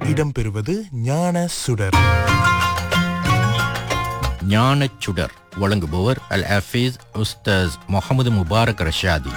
இடம்பெறுவது ஞான சுடர் ஞானச் சுடர் வழங்குபவர் அல் ஹஃபீஸ் உஸ்தாஸ் முகமது முபாரக் ரஷாதி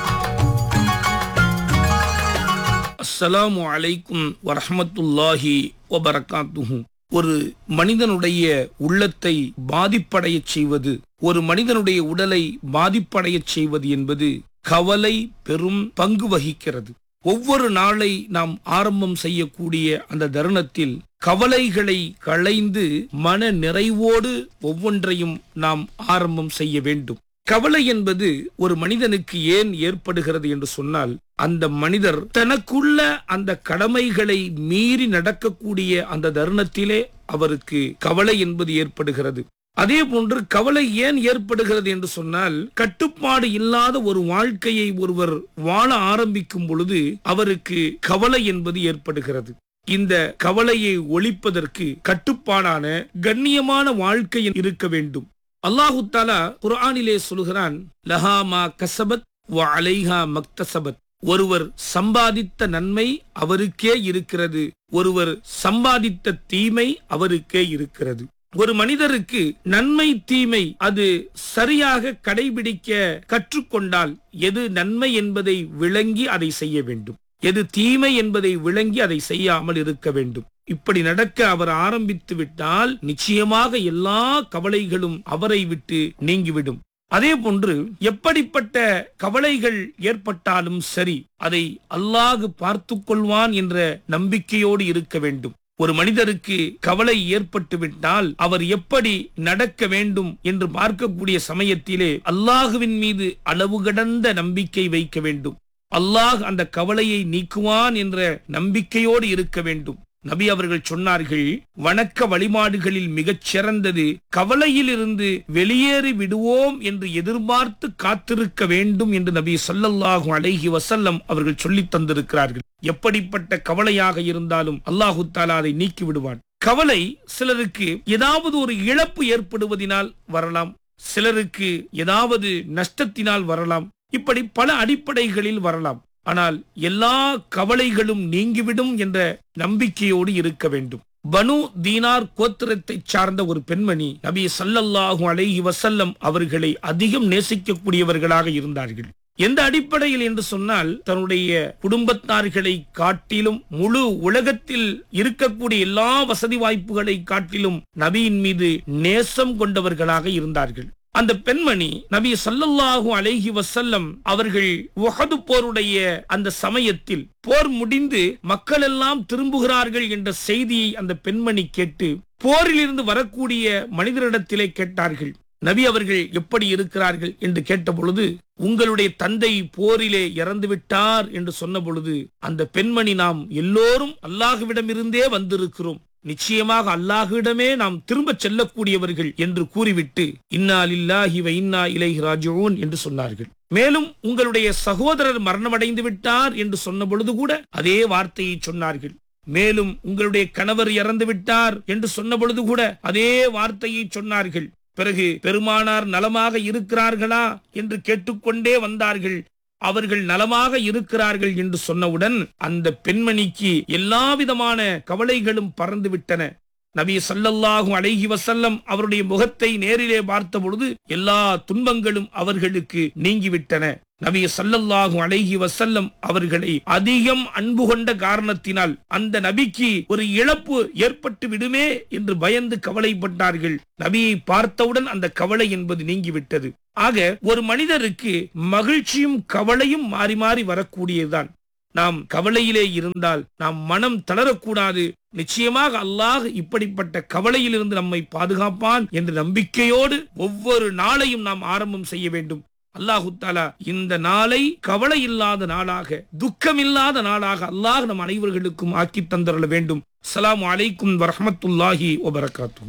அஸ்ஸலாமு அலைக்கும் வரஹ்மத்துல்லாஹி வபரகாத்துஹு ஒரு மனிதனுடைய உள்ளத்தை பாதிப்படையச் செய்வது ஒரு மனிதனுடைய உடலை பாதிப்படையச் செய்வது என்பது கவலை பெரும் பங்கு வகிக்கிறது ஒவ்வொரு நாளை நாம் ஆரம்பம் செய்யக்கூடிய அந்த தருணத்தில் கவலைகளை களைந்து மன நிறைவோடு ஒவ்வொன்றையும் நாம் ஆரம்பம் செய்ய வேண்டும் கவலை என்பது ஒரு மனிதனுக்கு ஏன் ஏற்படுகிறது என்று சொன்னால் அந்த மனிதர் தனக்குள்ள அந்த கடமைகளை மீறி நடக்கக்கூடிய அந்த தருணத்திலே அவருக்கு கவலை என்பது ஏற்படுகிறது அதே போன்று கவலை ஏன் ஏற்படுகிறது என்று சொன்னால் கட்டுப்பாடு இல்லாத ஒரு வாழ்க்கையை ஒருவர் வாழ ஆரம்பிக்கும் பொழுது அவருக்கு கவலை என்பது ஏற்படுகிறது இந்த கவலையை ஒழிப்பதற்கு கட்டுப்பாடான கண்ணியமான வாழ்க்கை இருக்க வேண்டும் அல்லாஹு தாலா குர்ஆனிலே சொல்கிறான் லஹாமா கசபத் வ அலைஹா மக்தசபத் ஒருவர் சம்பாதித்த நன்மை அவருக்கே இருக்கிறது ஒருவர் சம்பாதித்த தீமை அவருக்கே இருக்கிறது ஒரு மனிதருக்கு நன்மை தீமை அது சரியாக கடைபிடிக்க கற்றுக்கொண்டால் எது நன்மை என்பதை விளங்கி அதை செய்ய வேண்டும் எது தீமை என்பதை விளங்கி அதை செய்யாமல் இருக்க வேண்டும் இப்படி நடக்க அவர் ஆரம்பித்து விட்டால் நிச்சயமாக எல்லா கவலைகளும் அவரை விட்டு நீங்கிவிடும் அதே போன்று எப்படிப்பட்ட கவலைகள் ஏற்பட்டாலும் சரி அதை அல்லாஹ் பார்த்து கொள்வான் என்ற நம்பிக்கையோடு இருக்க வேண்டும் ஒரு மனிதருக்கு கவலை ஏற்பட்டு விட்டால் அவர் எப்படி நடக்க வேண்டும் என்று பார்க்கக்கூடிய சமயத்திலே அல்லாஹுவின் மீது அளவு கடந்த நம்பிக்கை வைக்க வேண்டும் அல்லாஹ் அந்த கவலையை நீக்குவான் என்ற நம்பிக்கையோடு இருக்க வேண்டும் நபி அவர்கள் சொன்னார்கள் வணக்க வழிபாடுகளில் மிகச் சிறந்தது கவலையிலிருந்து வெளியேறி விடுவோம் என்று எதிர்பார்த்து காத்திருக்க வேண்டும் என்று நபி ஸல்லல்லாஹு அலைஹி வஸல்லம் அவர்கள் சொல்லித் தந்திருக்கிறார்கள் எப்படிப்பட்ட கவலையாக இருந்தாலும் அல்லாஹு தாலா அதை நீக்கி விடுவான் கவலை சிலருக்கு ஏதாவது ஒரு இழப்பு ஏற்படுவதினால் வரலாம் சிலருக்கு ஏதாவது நஷ்டத்தினால் வரலாம் இப்படி பல அடிப்படைகளில் வரலாம் ஆனால் எல்லா கவலைகளும் நீங்கிவிடும் என்ற நம்பிக்கையோடு இருக்க வேண்டும் பனு தீனார் கோத்திரத்தை சார்ந்த ஒரு பெண்மணி நபி ஸல்லல்லாஹு அலைஹி வஸல்லம் அவர்களை அதிகம் நேசிக்கக்கூடியவர்களாக இருந்தார்கள் எந்த அடிப்படையில் என்று சொன்னால் தன்னுடைய குடும்பத்தார்களை காட்டிலும் முழு உலகத்தில் இருக்கக்கூடிய எல்லா வசதி வாய்ப்புகளை காட்டிலும் நபியின் மீது நேசம் கொண்டவர்களாக இருந்தார்கள் அந்த பெண்மணி நபி ஸல்லல்லாஹு அலைஹி வஸல்லம் அவர்கள் உஹது போருடைய அந்த சமயத்தில் போர் முடிந்து மக்கள் எல்லாம் திரும்புகிறார்கள் என்ற செய்தியை அந்த பெண்மணி கேட்டு போரிலிருந்து வரக்கூடிய மனிதரிடத்திலே கேட்டார்கள் நபி அவர்கள் எப்படி இருக்கிறார்கள் என்று கேட்ட பொழுது உங்களுடைய தந்தை போரிலே இறந்து விட்டார் என்று சொன்ன பொழுது அந்த பெண்மணி நாம் எல்லோரும் அல்லாஹுவிடமிருந்தே வந்திருக்கிறோம் நிச்சயமாக அல்லாஹுவிடமே நாம் திரும்ப செல்லக்கூடியவர்கள் என்று கூறிவிட்டு இன்னா லில்லாஹி வ இன்னா இலைஹி ராஜிஊன் என்று சொன்னார்கள் மேலும் உங்களுடைய சகோதரர் மரணமடைந்து விட்டார் என்று சொன்ன பொழுது கூட அதே வார்த்தையை சொன்னார்கள் மேலும் உங்களுடைய கணவர் இறந்து விட்டார் என்று சொன்ன பொழுது கூட அதே வார்த்தையை சொன்னார்கள் பிறகு பெருமானார் நலமாக இருக்கிறார்களா என்று கேட்டுக்கொண்டே வந்தார்கள் அவர்கள் நலமாக இருக்கிறார்கள் என்று சொன்னவுடன் அந்த பெண்மணிக்கு எல்லா விதமான கவலைகளும் பறந்து விட்டன நபி ஸல்லல்லாஹு அலைஹி வஸல்லம் அவருடைய முகத்தை நேரிலே பார்த்த பொழுது எல்லா துன்பங்களும் அவர்களுக்கு நீங்கிவிட்டன நபி ஸல்லல்லாஹு அலைஹி வஸல்லம் அவர்களை அதிகம் அன்பு கொண்ட காரணத்தினால் அந்த நபிக்கு ஒரு இழப்பு ஏற்பட்டு விடுமே என்று பயந்து கவலைப்பட்டார்கள் நபியை பார்த்தவுடன் அந்த கவலை என்பது நீங்கிவிட்டது ஆக ஒரு மனிதருக்கு மகிழ்ச்சியும் கவலையும் மாறி மாறி வரக்கூடியதுதான் நாம் கவலையிலே இருந்தால் நாம் மனம் தளரக்கூடாது நிச்சயமாக அல்லாஹ் இப்படிப்பட்ட கவலையிலிருந்து நம்மை பாதுகாப்பான் என்ற நம்பிக்கையோடு ஒவ்வொரு நாளையும் நாம் ஆரம்பம் செய்ய வேண்டும் அல்லாஹு தாலா இந்த நாளை கவலை இல்லாத நாளாக துக்கமில்லாத நாளாக அல்லாஹ் நம் அனைவர்களுக்கும் ஆக்கி தந்தரல வேண்டும் அஸ்ஸலாமு அலைக்கும் வரஹ்மத்துல்லாஹி வபரகாத்துஹு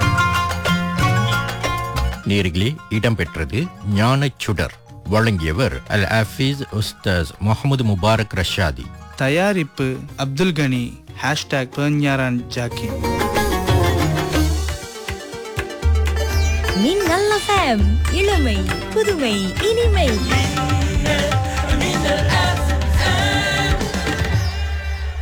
நேர்களே இடம்பெற்றது ஞானச் சுடர் வழங்கியவர் அல் ஹஃபீஸ் உஸ்தாஸ் முகமது முபாரக் ரஷாதி தயாரிப்பு அப்துல் கனி ஹேஷ்டாக் பெர்ஞாரான் ஜாக்கின் மின்னல் எஃப்எம் இளமை புதுமை இனிமை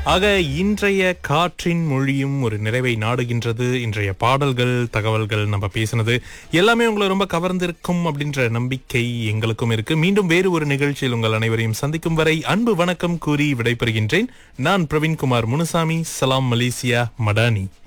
ஆக இன்றைய காற்றின் மொழியும் ஒரு நிறைவை நாடுகின்றது இன்றைய பாடல்கள் தகவல்கள் நம்ம பேசினது எல்லாமே உங்களை ரொம்ப கவர்ந்திருக்கும் அப்படின்ற நம்பிக்கை எங்களுக்கும் இருக்கு மீண்டும் வேறு ஒரு நிகழ்ச்சியில் உங்கள் அனைவரையும் சந்திக்கும் வரை அன்பு வணக்கம் கூறி விடைபெறுகின்றேன் நான் பிரவீன்குமார் முனுசாமி சலாம் மலேசியா மடானி